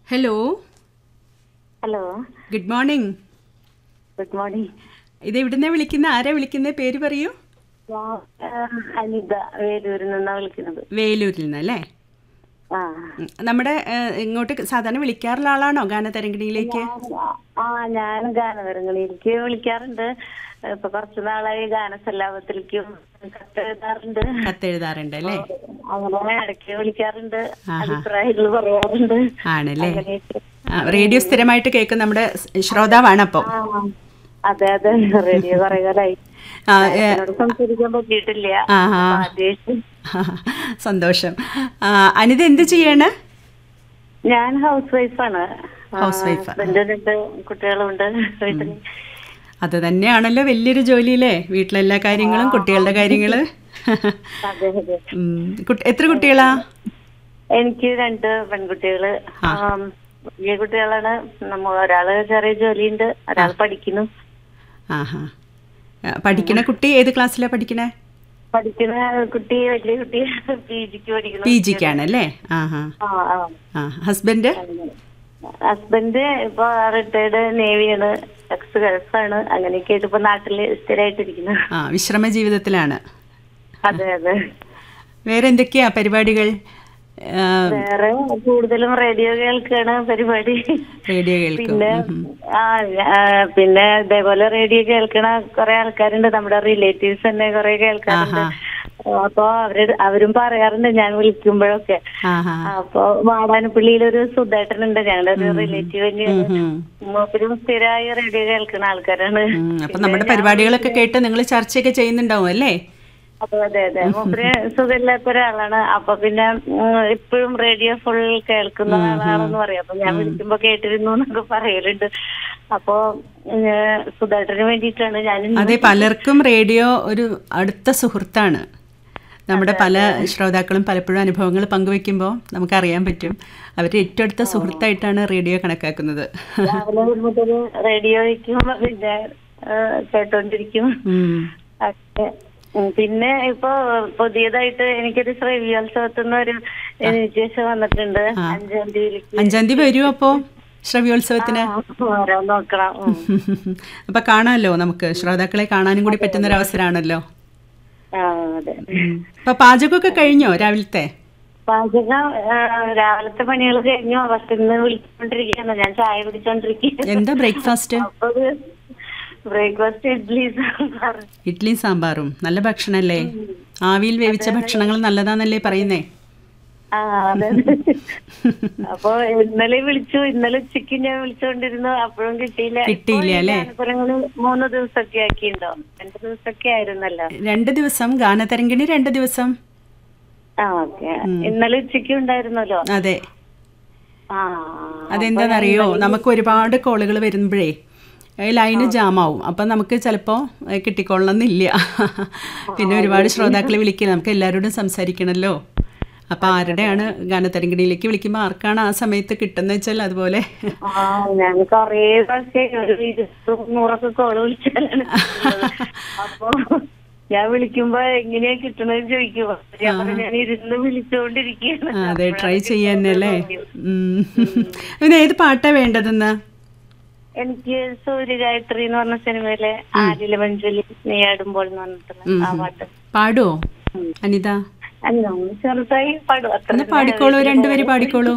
Hello hello good morning good morning ഇത് എവിടുന്നാ വിളിക്കുന്ന ആരാ വിളിക്കുന്ന പേര് പറയൂ ഞാൻ അനിത വേലൂരിൽ നിന്നാ വിളിക്കുന്നത് വേലൂരിൽ നിന്ന് അല്ലേ ആ ഉം. നമ്മുടെ ഏഹ്, ഇങ്ങോട്ട് സാധാരണ വിളിക്കാറുള്ള ആളാണോ ഗാനതരംഗിണിയിലേക്ക് ആ ഞാൻ ഗാനതരങ്ങളിലേക്ക് വിളിക്കാറുണ്ട് ഇപ്പൊ കുറച്ചു നാളായി ഗാനസല്ലാപത്തിലേക്കും കത്തെഴുതാറുണ്ട് കത്തെഴുതാറുണ്ട് അല്ലേ അങ്ങനെ ഇടയ്ക്ക് വിളിക്കാറുണ്ട് ആഹാ. അഭിപ്രായങ്ങൾ പറയാറുണ്ട് ആണല്ലേ അങ്ങനെയൊക്കെ. ആ, റേഡിയോ സ്ഥിരമായിട്ട് കേൾക്കും നമ്മുടെ സ് ശ്രോതാവാണ് അപ്പോൾ ആ, അതെ അതെ റേഡിയോ കുറെ കാലായി ആ, ഏ, എന്നോട് സംസാരിക്കാൻ പറ്റിയിട്ടില്ല ആഹാ. അപ്പൊ ആദ്യമായിട്ട് സന്തോഷം ആ, അനിത എന്ത് ചെയ്യാണ് ഞാൻ ഹൗസ് വൈഫാണ് House wife ആ. ഹസ്ബൻഡുണ്ട് കുട്ടികളുണ്ട് വീട്ടിൽ അത് തന്നെയാണല്ലോ വലിയൊരു ജോലിയില്ലേ വീട്ടിലെല്ലാ കാര്യങ്ങളും കുട്ടികളുടെ കാര്യങ്ങള് അതെ അതെ ഉം. കുട്ടി- എത്ര കുട്ടികളാ എനിക്ക് രണ്ട് പെൺകുട്ടികള് ആ. ആം, വലിയ കുട്ടികളാണ് നമ്മ ഒരാള് ചെറിയ ജോലിയുണ്ട് ഒരാൾ പഠിക്കുന്നു ആഹാ ആ, പഠിക്കണ കുട്ടി ഏത് ക്ലാസ്സിലാ പഠിക്കണേ പഠിക്കുന്ന കുട്ടി വലിയ കുട്ടി പി ജിക്ക് പഠിക്കുന്നു പി ജിക്കാണ് അല്ലേ ആഹാ ആ ആ ആ ഹസ്ബൻഡ് ഹസ്ബൻഡ് ഇപ്പൊ റിട്ടയർഡ് നേവിയാണ് എക്സ് ഗൾഫാണ് അങ്ങനെയൊക്കെ ആയിട്ട് ഇപ്പൊ നാട്ടില് സ്ഥിരമായിട്ടിരിക്കുന്നു ആ വിശ്രമ ജീവിതത്തിലാണ് അതെ അതെ വേറെ എന്തൊക്കെയാ പരിപാടികൾ ആ, വേറെ കൂടുതലും റേഡിയോ കേൾക്കാണ് പരിപാടി റേഡിയോ കേൾക്കും പിന്നെ ഉം, ഉം. ആ ആ, പിന്നെ ഇതേപോലെ റേഡിയോ കേൾക്കണ കുറെ ആൾക്കാരുണ്ട് നമ്മുടെ റിലേറ്റീവ്സ് തന്നെ കുറെ കേൾക്കാറുണ്ട് ആഹാ. അപ്പൊ അവര് അവരും പറയാറുണ്ട് ഞാൻ വിളിക്കുമ്പോഴൊക്കെ ആഹാ അപ്പൊ വാടാനപ്പള്ളിയിലൊരു സുധേട്ടനുണ്ട് ഞങ്ങളുടെ ഒരു റിലേറ്റീവ് തന്നെയാണ് ഉം, ഉം. മൂപ്പരും സ്ഥിരമായി റേഡിയോ കേൾക്കുന്ന ആൾക്കാരാണ് ഉം, അപ്പൊ നമ്മുടെ പരിപാടികളൊക്കെ കേട്ട് നിങ്ങൾ ചർച്ചയൊക്കെ ചെയ്യുന്നുണ്ടാവും അല്ലേ അപ്പൊ അതെ അതെ മൂപ്പര് സുഖമില്ലാത്ത ഒരാളാണ് അപ്പൊ പിന്നെ ഇപ്പോഴും റേഡിയോ ഫുൾ കേൾക്കുന്ന ആളാണെന്ന് പറയാം അപ്പൊ ഞാൻ വിളിക്കുമ്പോ കേട്ടിരുന്നു എന്നൊക്കെ പറയലുണ്ട് അപ്പൊ ഏഹ്, സുധേട്ടന് വേണ്ടിയിട്ടാണ് ഞാൻ ഇന്ന് അതെ പലർക്കും റേഡിയോ ഒരു അടുത്ത സുഹൃത്താണ് നമ്മുടെ പല ശ്രോതാക്കളും പലപ്പോഴും അനുഭവങ്ങൾ പങ്കുവെക്കുമ്പോൾ നമുക്കറിയാൻ പറ്റും അവരുടെ ഏറ്റവും അടുത്ത സുഹൃത്തായിട്ടാണ് റേഡിയോ കണക്കാക്കുന്നത് രാവിലെ മുതൽ റേഡിയോ വയ്ക്കും പിന്നെ ഏഹ്, കേട്ടോണ്ടിരിക്കും ഉം. ഒക്കെ. ഉം, പിന്നെ ഇപ്പൊ പുതിയതായിട്ട് എനിക്കൊരു ശ്രവ്യോത്സവത്തിൽ ഒരു ഇൻവിറ്റേഷൻ വന്നിട്ടുണ്ട് ആ. അഞ്ചാം തീയതിക്ക് അഞ്ചാം തീയതി വരൂ അപ്പോൾ ശ്രവ്യോത്സവത്തിന് ഓരോ നോക്കണം ഉം. അപ്പൊ കാണാമല്ലോ നമുക്ക് ശ്രോതാക്കളെ കാണാനും കൂടി പറ്റുന്ന ഒരു അവസരമാണല്ലോ ആ അതെ അപ്പൊ പാചകമൊക്കെ കഴിഞ്ഞോ രാവിലത്തെ പാചകം ആ, രാവിലത്തെ പണികൾ കഴിഞ്ഞു പക്ഷെ ഇന്ന് വിളിച്ചോണ്ടിരിക്കുകയാണ് ഞാൻ ചായ കുടിച്ചോണ്ടിരിക്കുകയാണ് എന്താ ബ്രേക്ക്ഫാസ്റ്റ് അപ്പൊ ബ്രേക്ക്ഫാസ്റ്റ് ഇഡ്ലി സാമ്പാർ ഇഡ്ഡലിയും സാമ്പാറും നല്ല ഭക്ഷണമല്ലേ ആവിയിൽ വേവിച്ച ഭക്ഷണങ്ങൾ നല്ലതാന്നല്ലേ പറയുന്നേ ആ അതെ അതെ. അപ്പൊ ഇന്നലെ വിളിച്ചു ഇന്നലെ ഉച്ചയ്ക്ക് ഞാൻ വിളിച്ചോണ്ടിരുന്നു അപ്പോഴും കിട്ടിയില്ല കിട്ടിയില്ല, ഇപ്പൊ ഈ അല്ലേ? ഗാനപ്പുരങ്ങള് മൂന്ന് ദിവസമൊക്കെ ആക്കിയിട്ടുണ്ടോ രണ്ട് ദിവസമൊക്കെ ആയിരുന്നല്ലോ രണ്ട് ദിവസം ഗാനതരംഗിണി രണ്ട് ദിവസം ആ ഓക്കെ ഇന്നലെ ഉച്ചയ്ക്ക് ഉണ്ടായിരുന്നല്ലോ അതെ ആ അതെന്താണെന്നറിയോ നമുക്ക് ഒരുപാട് കോളുകൾ വരുമ്പോഴേ ഈ ലൈന് ജാമാവും അപ്പം നമുക്ക് ചിലപ്പോൾ കിട്ടിക്കൊള്ളണമെന്നില്ല പിന്നെ ഒരുപാട് ശ്രോതാക്കളെ വിളിക്കില്ല നമുക്ക് എല്ലാവരോടും സംസാരിക്കണമല്ലോ അപ്പം ആരുടെയാണ് ഗാനതരംഗിണിയിലേക്ക് വിളിക്കുമ്പോൾ ആർക്കാണ് ആ സമയത്ത് കിട്ടുന്നത് വെച്ചാൽ അതുപോലെ ആ ഞാൻ കൊറേ പ്രാവശ്യം ഒരു ഇരുപതും നൂറൊക്കെ കോള് വിളിച്ചാലാണ് കിട്ടുന്നത്. അപ്പൊ ഞാൻ വിളിക്കുമ്പോ എങ്ങനെയാ കിട്ടണെന്ന് ചോദിക്കുമ്പോ ഞാൻ പറഞ്ഞു, ഞാൻ ഇരുന്ന് വിളിച്ചുകൊണ്ടിരിക്കുകയാണ് ആ, അതെ ട്രൈ അപ്പോഴാണ് ചെയ്യാനല്ലേ കിട്ടുന്നത്. ഉം. പിന്നെ ഏത് പാട്ടാ വേണ്ടതെന്ന് എനിക്ക് സൂര്യഗായത്രി എന്ന് പറഞ്ഞ സിനിമയിലെ ആലില മഞ്ജലി നീയാടുമ്പോൾ എന്ന് പറഞ്ഞിട്ടുള്ള ആ പാട്ട് പാടുവോ അനിത അല്ല ഒന്ന് ചെറുതായി പാടും അത്ര ഒന്ന് പാടിക്കോളൂ രണ്ടുപേര് പാടിക്കോളൂ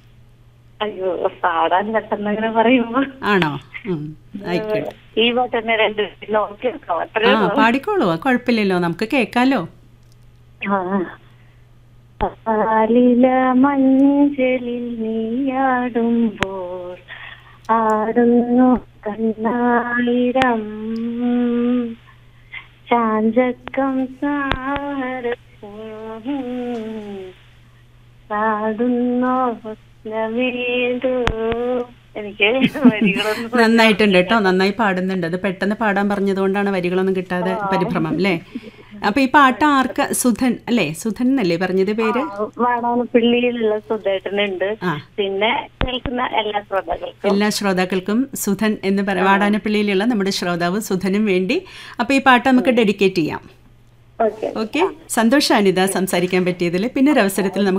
അയ്യോ പാടാൻ പെട്ടെന്ന് അങ്ങനെ പറയുമ്പോ ആണോ ഉം, ആയിക്കോട്ടെ ഈ പാട്ട് തന്നെ രണ്ട് നോക്കി വെക്കാം അത്രേ ആ പാടിക്കോളൂ അത് കുഴപ്പമില്ലല്ലോ നമുക്ക് കേൾക്കാലോ ആലില മഞ്ചലിൽ നീയാടുമ്പോൾ ആടുന്നു കണ്ണായിരം ചാഞ്ചക്കം പാടുന്നോ വീടു എനിക്ക് വരികളൊന്നും നന്നായിട്ടുണ്ട് കേട്ടോ നന്നായി പാടുന്നുണ്ട് അത് പെട്ടെന്ന് പാടാൻ പറഞ്ഞതുകൊണ്ടാണ് വരികളൊന്നും കിട്ടാതെ പരിഭ്രമം അല്ലേ അപ്പൊ ഈ പാട്ട് ആർക്ക് സുധൻ അല്ലേ സുധൻ എന്നല്ലേ പറഞ്ഞത് പേര് വാടാനപ്പള്ളിയിലുള്ള സുധേട്ടനുണ്ട് ആ പിന്നെ കേൾക്കുന്ന എല്ലാ ശ്രോതാക്കൾക്കും എല്ലാ ശ്രോതാക്കൾക്കും സുധൻ എന്ന് പറ വാടാനപ്പള്ളിയിലുള്ള നമ്മുടെ ശ്രോതാവ് സുധനും വേണ്ടി അപ്പൊ ഈ പാട്ട് നമുക്ക് ഡെഡിക്കേറ്റ് ചെയ്യാം ഓക്കെ ഓക്കെ സന്തോഷം അനിത സംസാരിക്കാൻ പറ്റിയതിൽ പിന്നെ ഒരു അവസരത്തിൽ നമുക്ക്